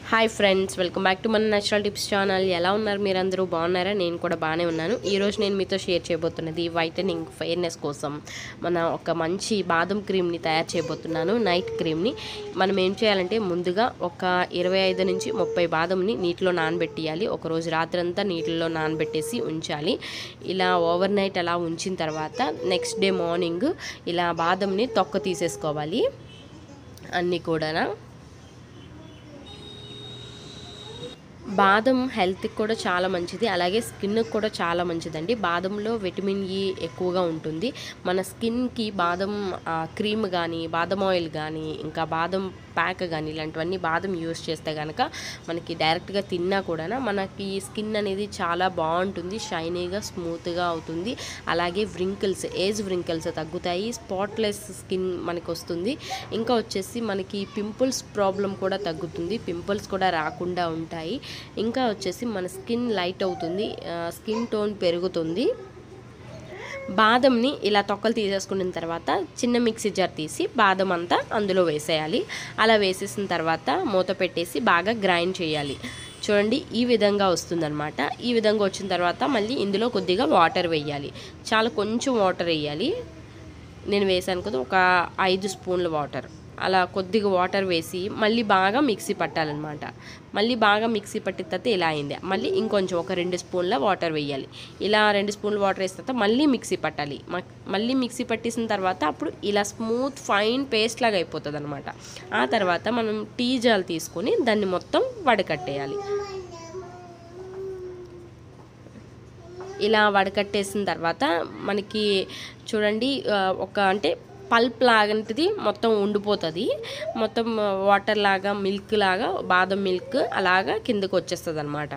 hi friends welcome back to మన natural tips channel ఎలా ఉన్నారు మీరందరూ బాగున్నారా నేను కూడా బాగానే ఉన్నాను ఈరోజు నేను మీతో షేర్ చేయబోతున్నది వైటనింగ్ ఫెయిర్నెస్ కోసం మన ఒక మంచి బాదం క్రీమ్ని తయారు చేయబోతున్నాను నైట్ క్రీమ్ని మనం ఏం చేయాలంటే ముందుగా ఒక ఇరవై ఐదు నుంచి ముప్పై బాదంని నీటిలో నానబెట్టియాలి ఒకరోజు రాత్రంతా నీటిలో నానబెట్టేసి ఉంచాలి ఇలా ఓవర్ నైట్ అలా ఉంచిన తర్వాత నెక్స్ట్ డే మార్నింగ్ ఇలా బాదంని తొక్క తీసేసుకోవాలి అన్నీ కూడా బాదం హెల్త్కి కూడా చాలా మంచిది అలాగే స్కిన్కి కూడా చాలా మంచిదండి బాదంలో విటమిన్ ఈ ఎక్కువగా ఉంటుంది మన స్కిన్కి బాదం ఆ, క్రీమ్ కానీ బాదం ఆయిల్ కానీ ఇంకా బాదం ప్యాక్ కానీ ఇలాంటివన్నీ బాదం యూస్ చేస్తే కనుక మనకి డైరెక్ట్గా తిన్నా కూడా మనకి స్కిన్ అనేది చాలా బాగుంటుంది షైనీగా స్మూత్గా అవుతుంది అలాగే వ్రింకిల్స్ ఏజ్ వ్రింకిల్స్ తగ్గుతాయి స్పాట్లెస్ స్కిన్ మనకి వస్తుంది ఇంకా వచ్చేసి మనకి పింపుల్స్ ప్రాబ్లం కూడా తగ్గుతుంది పింపుల్స్ కూడా రాకుండా ఉంటాయి ఇంకా వచ్చేసి మన స్కిన్ లైట్ అవుతుంది స్కిన్ టోన్ పెరుగుతుంది బాదంని ఇలా తొక్కలు తీసేసుకున్న తర్వాత చిన్న మిక్సీ జార్ తీసి బాదం అంతా అందులో వేసేయాలి అలా వేసేసిన తర్వాత మూత పెట్టేసి బాగా గ్రైండ్ చేయాలి చూడండి ఈ విధంగా వస్తుందన్నమాట ఈ విధంగా వచ్చిన తర్వాత మళ్ళీ ఇందులో కొద్దిగా వాటర్ వేయాలి చాలా కొంచెం వాటర్ వేయాలి నేను వేసాను కదా ఒక ఐదు స్పూన్ల వాటర్ అలా కొద్దిగా వాటర్ వేసి మళ్ళీ బాగా మిక్సీ పట్టాలన్నమాట మళ్ళీ బాగా మిక్సీ పట్టిన తర్వాత ఇలా అయింది మళ్ళీ ఇంకొంచెం ఒక రెండు స్పూన్ల వాటర్ వేయాలి ఇలా రెండు స్పూన్ల వాటర్ వేసిన తర్వాత మళ్ళీ మిక్సీ పట్టాలి మ- మళ్ళీ మిక్సీ పట్టేసిన తర్వాత అప్పుడు ఇలా స్మూత్ ఫైన్ పేస్ట్ లాగా అయిపోతుంది అనమాట ఆ తర్వాత మనం టీ జాల్ తీసుకొని దాన్ని మొత్తం వడకట్టేయాలి ఇలా వడకట్టేసిన తర్వాత మనకి చూడండి ఆ, ఒక అంటే పల్ప్ లాంటిది మొత్తం ఉండిపోతుంది మొత్తం వాటర్ లాగా మిల్క్ లాగా బాదం మిల్క్ అలాగా కిందకు వచ్చేస్తుంది అనమాట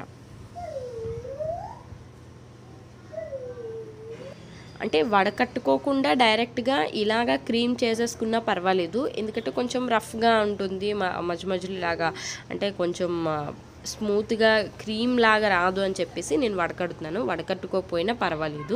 అంటే వడకట్టుకోకుండా డైరెక్ట్గా ఇలాగా క్రీమ్ చేసేసుకున్నా పర్వాలేదు ఎందుకంటే కొంచెం రఫ్గా ఉంటుంది మ- మధ్య మధ్యలో ఇలాగా అంటే కొంచెం ఆ, స్మూత్గా క్రీమ్ లాగా రాదు అని చెప్పేసి నేను వడకడుతున్నాను వడకట్టుకోకపోయినా పర్వాలేదు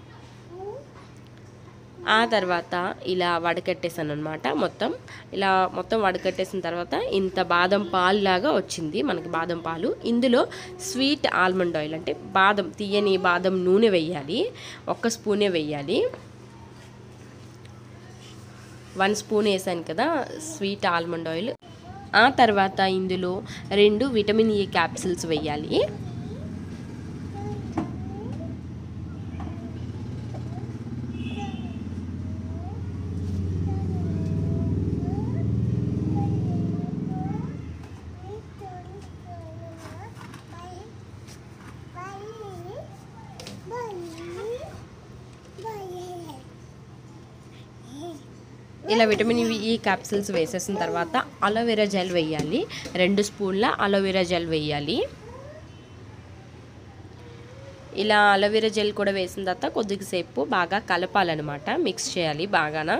ఆ తర్వాత ఇలా వడకట్టేసాను అనమాట మొత్తం ఇలా మొత్తం వడకట్టేసిన తర్వాత ఇంత బాదం పాలు లాగా వచ్చింది మనకి బాదం పాలు ఇందులో స్వీట్ ఆల్మండ్ ఆయిల్ అంటే బాదం తీయని బాదం నూనె వేయాలి ఒక్క స్పూనే వేయాలి వన్ స్పూన్ వేసాను కదా స్వీట్ ఆల్మండ్ ఆయిల్ ఆ తర్వాత ఇందులో రెండు విటమిన్ ఈ క్యాప్సిల్స్ వేయాలి ఇలా విటమిన్ ఈ క్యాప్సిల్స్ వేసేసిన తర్వాత అలోవెరా జెల్ వేయాలి రెండు స్పూన్ల అలోవెరా జెల్ వేయాలి ఇలా అలోవెరా జెల్ కూడా వేసిన తర్వాత కొద్దిసేపు బాగా కలపాలన్నమాట మిక్స్ చేయాలి బాగానా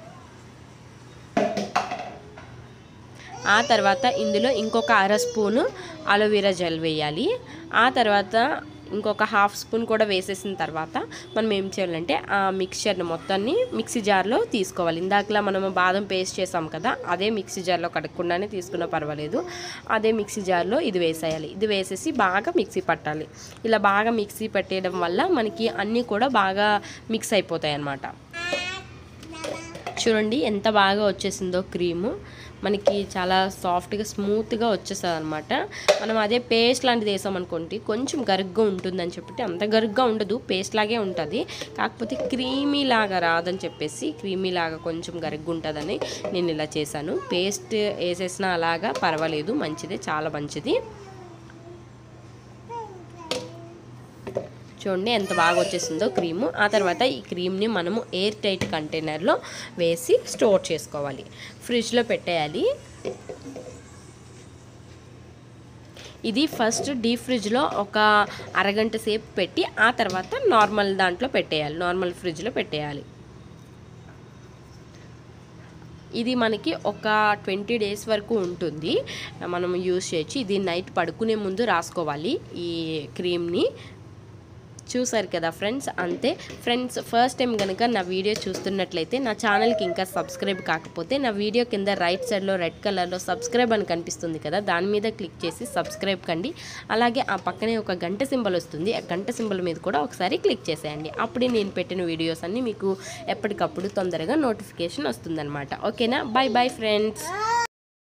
ఆ తర్వాత ఇందులో ఇంకొక అర స్పూను అలోవెరా జెల్ వేయాలి ఆ తర్వాత ఇంకొక హాఫ్ స్పూన్ కూడా వేసేసిన తర్వాత మనం ఏం చేయాలంటే ఆ మిక్చర్ని మొత్తాన్ని మిక్సీ జార్లో తీసుకోవాలి ఇందాకలా మనం బాదం పేస్ట్ చేసాం కదా అదే మిక్సీ జార్లో కడగకుండానే తీసుకున్నా పర్వాలేదు అదే మిక్సీ జార్లో ఇది వేసేయాలి ఇది వేసేసి బాగా మిక్సీ పట్టాలి ఇలా బాగా మిక్సీ పట్టేయడం వల్ల మనకి అన్నీ కూడా బాగా మిక్స్ అయిపోతాయి అన్నమాట చూడండి ఎంత బాగా వచ్చేసిందో క్రీము మనకి చాలా సాఫ్ట్గా స్మూత్గా వచ్చేస్తుంది అనమాట మనం అదే పేస్ట్ లాంటిది వేసామనుకోండి కొంచెం గరుగ్గా ఉంటుందని చెప్పి అంత గరుగ్గా ఉండదు పేస్ట్ లాగే ఉంటుంది కాకపోతే క్రీమీ లాగా రాదని చెప్పేసి క్రీమీ లాగా కొంచెం గరుగ్గా ఉంటుందని నేను ఇలా చేశాను పేస్ట్ వేసేసినా అలాగా పర్వాలేదు మంచిదే చాలా మంచిది చూడండి ఎంత బాగా వచ్చేసిందో క్రీము ఆ తర్వాత ఈ క్రీమ్ని మనము ఎయిర్ టైట్ కంటైనర్లో వేసి స్టోర్ చేసుకోవాలి ఫ్రిడ్జ్లో పెట్టేయాలి ఇది ఫస్ట్ డీప్ ఫ్రిడ్జ్లో ఒక అరగంట సేపు పెట్టి ఆ తర్వాత నార్మల్ దాంట్లో పెట్టేయాలి నార్మల్ ఫ్రిడ్జ్లో పెట్టేయాలి ఇది మనకి ఒక ట్వంటీ డేస్ వరకు ఉంటుంది మనం యూస్ చేయొచ్చు ఇది నైట్ పడుకునే ముందు రాసుకోవాలి ఈ క్రీమ్ని చూసారు కదా ఫ్రెండ్స్ అంతే ఫ్రెండ్స్ ఫస్ట్ టైం కనుక నా వీడియో చూస్తున్నట్లయితే నా ఛానల్కి ఇంకా సబ్స్క్రైబ్ కాకపోతే నా వీడియో కింద రైట్ సైడ్లో రెడ్ కలర్లో సబ్స్క్రైబ్ అని కనిపిస్తుంది కదా దాని మీద క్లిక్ చేసి సబ్స్క్రైబ్ కండి అలాగే ఆ పక్కనే ఒక గంట సింబల్ వస్తుంది ఆ గంట సింబల్ మీద కూడా ఒకసారి క్లిక్ చేసేయండి అప్పుడే నేను పెట్టిన వీడియోస్ అన్నీ మీకు ఎప్పటికప్పుడు తొందరగా నోటిఫికేషన్ వస్తుందన్నమాట ఓకేనా బాయ్ బాయ్ ఫ్రెండ్స్